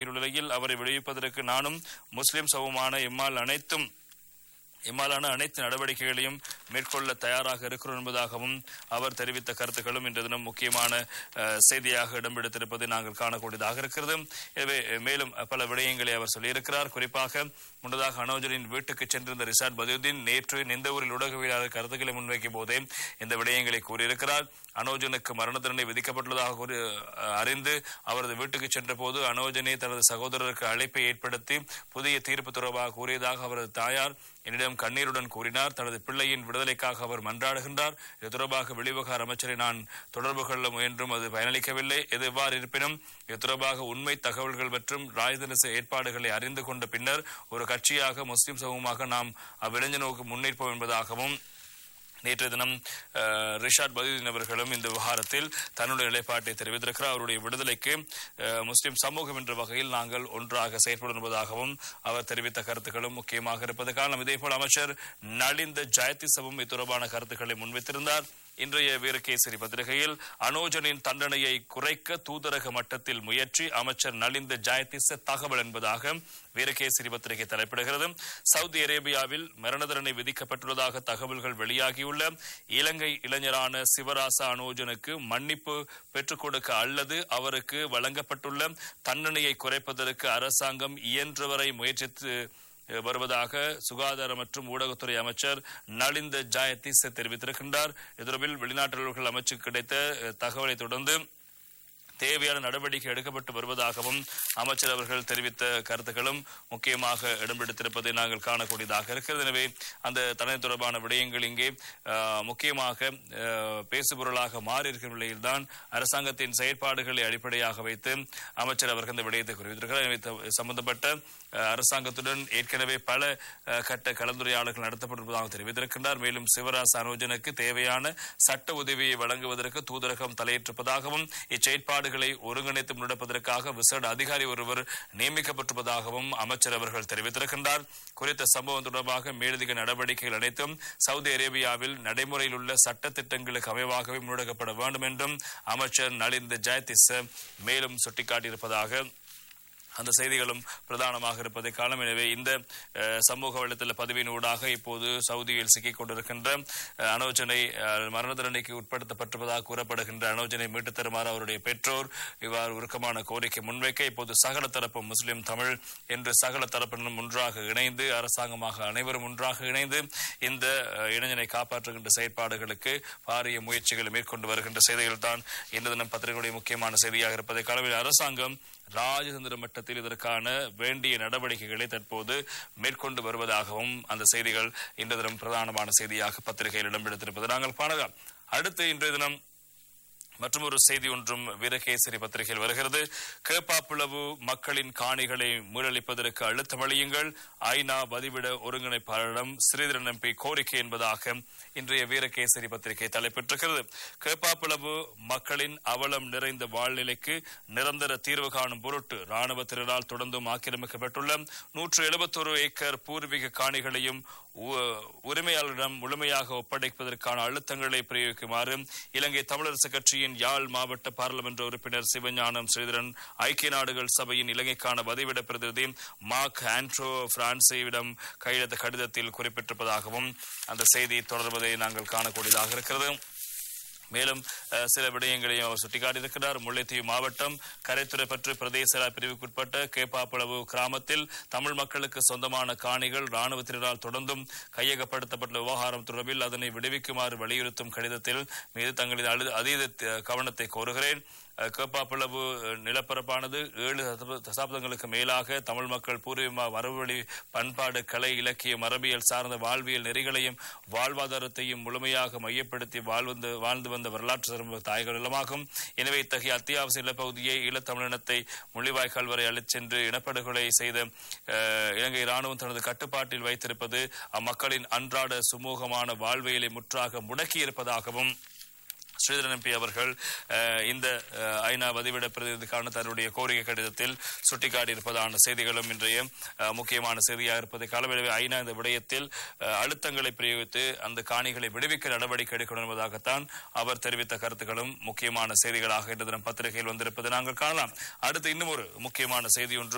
உள்ள நிலையில் அவரை விடுவிப்பதற்கு நானும் முஸ்லிம் சமூகமான எம்மால் அனைத்தும் இம்மாலான அனைத்து நடவடிக்கைகளையும் மேற்கொள்ள தயாராக இருக்கிறோம் என்பதாகவும் அவர் தெரிவித்த கருத்துக்களும் இன்று தினம் முக்கியமான அஹ், செய்தியாக இடம்பெடுத்திருப்பதை நாங்கள் காணக்கூடியதாக இருக்கிறது எனவே மேலும் பல விடயங்களை அவர் சொல்லியிருக்கிறார் குறிப்பாக முன்னதாக அனோஜனின் வீட்டுக்கு சென்றிருந்த ரிசார்ட் பதியுதீன் நேற்று நிந்தவூரில் ஊடகவியலாளர் கருத்துக்களை முன்வைக்கும் போதே இந்த விடயங்களை கூறியிருக்கிறார் அனோஜனுக்கு மரண தண்டனை விதிக்கப்பட்டுள்ளதாக கூறி அஹ், அறிந்து அவரது வீட்டுக்கு சென்ற போது அனோஜனை தனது சகோதரருக்கு அழைப்பை ஏற்படுத்தி புதிய தீர்ப்பு தொடர்பாக கூறியதாக அவரது தாயார் என்னிடம் கண்ணீருடன் கூறினார் தனது பிள்ளையின் விடுதலைக்காக அவர் மன்றாடுகின்றார் இது தொடர்பாக வெளிவிவகார அமைச்சரை நான் தொடர்பு கொள்ள முயன்றும் அது பயனளிக்கவில்லை எது எவ்வாறு இருப்பினும் இது தொடர்பாக உண்மை தகவல்கள் மற்றும் ராஜதனச ஏற்பாடுகளை அறிந்து கொண்ட பின்னர் ஒரு கட்சியாக முஸ்லிம் சமூகமாக நாம் அவ்விளைஞனுக்கு முன்னேற்போம் என்பதாகவும் நேற்று தினம் அஹ், ரிஷாட் பதியுதீன் அவர்களும் இந்த விவகாரத்தில் தன்னுடைய நிலைப்பாட்டை தெரிவித்திருக்கிறார் அவருடைய விடுதலைக்கு அஹ், முஸ்லிம் சமூகம் என்ற வகையில் நாங்கள் ஒன்றாக செயற்படும் என்பதாகவும் அவர் தெரிவித்த கருத்துக்களும் முக்கியமாக இருப்பது காரணம் இதேபோல் அமைச்சர் நலிந்த ஜெயதிசவும் இது தொடர்பான கருத்துக்களை முன்வைத்திருந்தார் இன்றைய வீரகேசரி பத்திரிகையில் அனோஜனின் தண்டனையை குறைக்க தூதரக மட்டத்தில் முயற்சி அமைச்சர் நலிந்த ஜெயதிச தகவல் என்பதாக வீரகேசரி பத்திரிகை தலைப்பிடுகிறது சவுதி அரேபியாவில் மரண தண்டனை விதிக்கப்பட்டுள்ளதாக தகவல்கள் வெளியாகியுள்ள இலங்கை இளைஞரான சிவராசா அனோஜனுக்கு மன்னிப்பு பெற்றுக் கொடுக்க அல்லது அவருக்கு வழங்கப்பட்டுள்ள தண்டனையை குறைப்பதற்கு அரசாங்கம் இயன்றவரை முயற்சித்து வருவதாக சுகாதார மற்றும் ஊடகத்துறை அமைச்சர் நலிந்த ஜாயத்திஸ் தெரிவித்திருக்கின்றார் இது தொடர்பில் வெளிநாட்டவர்கள் அமைச்சுக்கு கிடைத்த அஹ், தகவலை தொடர்ந்து தேவையான நடவடிக்கை எடுக்கப்பட்டு வருவதாகவும் அமைச்சர் அவர்கள் தெரிவித்த கருத்துக்களும் முக்கியமாக இடம்பெடுத்திருப்பதை நாங்கள் காணக்கூடியதாக இருக்கிறது எனவே அந்த தண்டனை தொடர்பான விடயங்கள் இங்கே அஹ், முக்கியமாக அஹ், பேசுபொருளாக மாறி இருக்கும் நிலையில்தான் அரசாங்கத்தின் செயற்பாடுகளை அடிப்படையாக வைத்து அமைச்சர் அவர்கள் இந்த விடயத்தை குறிப்பிட்டிருக்கிறார் எனவே த- சம்பந்தப்பட்ட அஹ், அரசாங்கத்துடன் ஏற்கனவே பல அஹ், கட்ட கலந்துரையாடல்கள் நடத்தப்பட்டிருப்பதாக தெரிவித்திருக்கின்றார் மேலும் சிவராஜ் அனுஜனுக்கு தேவையான சட்ட உதவியை வழங்குவதற்கு தூதரகம் தலையேற்றிருப்பதாகவும் இச்செயற்பாடுகளை ஒருங்கிணைத்து முன்னெடுப்பதற்காக விசேட அதிகாரி ஒருவர் நியமிக்கப்பட்டிருப்பதாகவும் அமைச்சர் அவர்கள் தெரிவித்திருக்கின்றார் குறித்த சம்பவம் தொடர்பாக மேலதிக நடவடிக்கைகள் அனைத்தும் சவுதி அரேபியாவில் நடைமுறையில் உள்ள சட்ட திட்டங்களுக்கு அமைவாகவே முன்னெடுக்கப்பட வேண்டும் என்றும் அமைச்சர் நலிந்த ஜெயதிஸ் மேலும் சுட்டிக்காட்டியிருப்பதாக அந்த செய்திகளும் பிரதானமாக இருப்பதை காலம் எனவே இந்த அஹ், சமூக வலைத்தள பதிவின் ஊடாக இப்போது சவுதியில் சிக்கிக் கொண்டிருக்கின்ற அஹ், அனோஜனை அஹ், மரண தண்டனைக்கு உட்படுத்தப்பட்டிருப்பதாக கூறப்படுகின்ற அனோஜனை மீட்டுத் தருமாறு அவருடைய பெற்றோர் இவ்வாறு உருக்கமான கோரிக்கை முன்வைக்க இப்போது சகல தரப்பு முஸ்லிம் தமிழ் என்று சகல தரப்பினரும் ஒன்றாக இணைந்து அரசாங்கமாக அனைவரும் ஒன்றாக இணைந்து இந்த அஹ், இளைஞனை காப்பாற்றுகின்ற செயற்பாடுகளுக்கு பாரிய முயற்சிகளை மேற்கொண்டு வருகின்ற செய்திகள் தான் இன்று தினம் பத்திரிகையுடைய முக்கியமான செய்தியாக இருப்பதை காலவில் அரசாங்கம் ராஜதந்திர மட்டத்தில் இதற்கான வேண்டிய நடவடிக்கைகளை தற்போது மேற்கொண்டு வருவதாகவும் அந்த செய்திகள் இன்று தினம் பிரதானமான செய்தியாக பத்திரிகையில் இடம்பெடுத்திருப்பது நாங்கள் காணலாம் அடுத்து இன்றைய தினம் மற்றொரு செய்தி ஒன்றும் வீரகேசரி பத்திரிகையில் வருகிறது கேப்பாப்புலவு மக்களின் காணிகளை மீளளிப்பதற்கு அழுத்தமளியுங்கள் ஐநா பதிவிட ஒருங்கிணைப்பாளரிடம் ஸ்ரீதரன் எம்பி கோரிக்கை என்பதாக இன்றைய வீரகேசரி பத்திரிகை தலைப்பெற்றிருக்கிறது கேப்பாப்புலவு மக்களின் அவலம் நிறைந்த வாழ்நிலைக்கு நிரந்தர தீர்வு காணும் பொருட்டு ராணுவத்தினரால் தொடர்ந்தும் ஆக்கிரமிக்கப்பட்டுள்ள நூற்று எழுபத்தொரு ஏக்கர் பூர்வீக காணிகளையும் உ- உரிமையாளரிடம் முழுமையாக ஒப்படைப்பதற்கான அழுத்தங்களை பிரயோகிக்குமாறு இலங்கை தமிழரசு கட்சியின் யாழ் மாவட்ட பாராளுமன்ற உறுப்பினர் சிவஞானம் ஸ்ரீதரன் ஐக்கிய நாடுகள் சபையின் இலங்கைக்கான பதிவிட பிரதிநிதி மார்க் ஆண்ட்ரோ பிரான்சிடம் கையெழுத்த கடிதத்தில் குறிப்பிட்டிருப்பதாகவும் அந்த செய்தி தொடர்வதை நாங்கள் காணக்கூடியதாக இருக்கிறது மேலும் அஹ், சில விடயங்களையும் அவர் சுட்டிக்காட்டியிருக்கிறார் முல்லைத்தீவு மாவட்டம் கரைத்துறை பற்று பிரதேச பிரிவுக்குட்பட்ட கேப்பாப்புலவு கிராமத்தில் தமிழ் மக்களுக்கு சொந்தமான காணிகள் ராணுவத்தினரால் தொடர்ந்தும் கையகப்படுத்தப்பட்ட விவகாரம் தொடர்பில் அதனை விடுவிக்குமாறு வலியுறுத்தும் கடிதத்தில் மீது தங்களது அழு- அதீத த- கவனத்தை கோருகிறேன் அஹ், கேப்பாப்புலவு அஹ், நிலப்பரப்பானது ஏழு தசப- தசாப்தங்களுக்கு மேலாக தமிழ் மக்கள் பூர்வீக மரபுவழி பண்பாடு கலை இலக்கியம் மரபியல் சார்ந்த வாழ்வியல் நெறிகளையும் வாழ்வாதாரத்தையும் முழுமையாக மையப்படுத்தி வாழ்ந்து வாழ்ந்து வந்த வரலாற்று சிறப்பு தாயக நிலமாகும் எனவே இத்தகைய அத்தியாவசிய நிலப்பகுதியை ஈழத்தமிழினத்தை முள்ளிவாய்க்கால் வரை அழைச் சென்று இனப்படுகொலை செய்த அஹ், இலங்கை ராணுவம் தனது கட்டுப்பாட்டில் வைத்திருப்பது அம்மக்களின் அன்றாட சுமூகமான வாழ்வியலை முற்றாக முடக்கியிருப்பதாகவும் ஸ்ரீதரன் எம்பி அவர்கள் அஹ், இந்த அஹ், ஐநா பதிவிட பிரதிநிதிக்கான தன்னுடைய கோரிக்கை கடிதத்தில் சுட்டிக்காட்டியிருப்பதான செய்திகளும் இன்றைய அஹ், முக்கியமான செய்தியாக இருப்பதை காலவெளிவே ஐநா இந்த விடயத்தில் அஹ், அழுத்தங்களை பிரயோகித்து அந்த காணிகளை விடுவிக்க நடவடிக்கை எடுக்கணும் என்பதாகத்தான் அவர் தெரிவித்த கருத்துக்களும் முக்கியமான செய்திகளாக இன்று தினம் பத்திரிகையில் வந்திருப்பதை நாங்கள் காணலாம் அடுத்து இன்னும் ஒரு முக்கியமான செய்தி ஒன்று